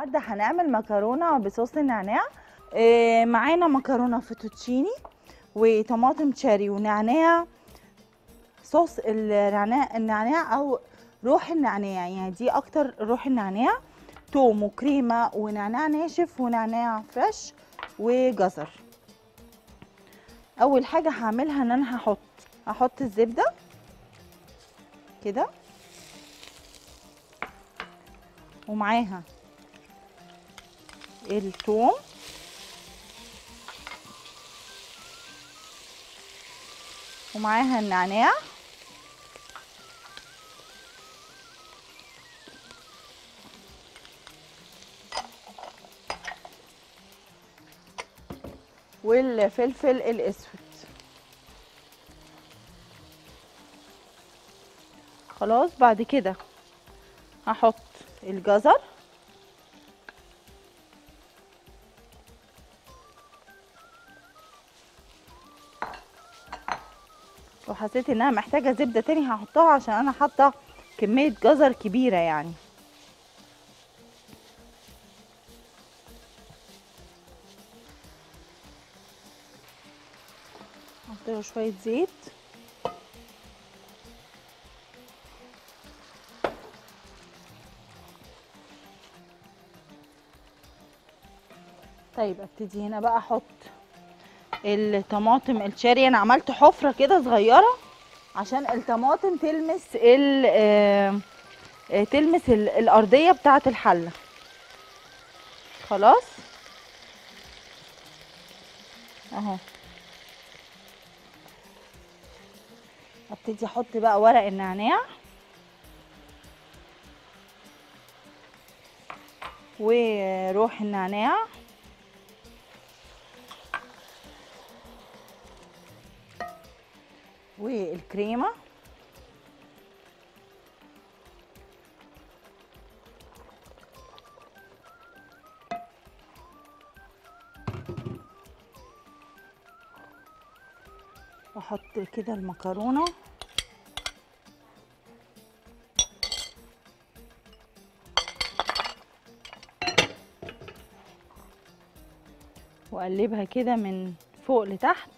النهارده هنعمل مكرونه بصوص النعناع آه، معانا مكرونه فوتوتشيني وطماطم تشيري ونعناع صوص النعناع النعناع او روح النعناع يعني دي اكتر روح النعناع توم وكريمه ونعناع ناشف ونعناع فريش وجزر اول حاجه هعملها ان انا هحط هحط الزبده كده ومعاها الثوم ومعاها النعناع والفلفل الاسود خلاص بعد كده هحط الجزر وحسيت انها محتاجه زبده تاني هحطها عشان انا حاطه كميه جزر كبيره يعني احط له شويه زيت طيب ابتدي هنا بقى احط الطماطم الشاري انا عملت حفره كده صغيره عشان الطماطم تلمس ال آه، آه، تلمس ال- الارضيه بتاعه الحله خلاص اهو ابتدي احط بقى ورق النعناع وروح النعناع والكريمه واحط كده المكرونه واقلبها كده من فوق لتحت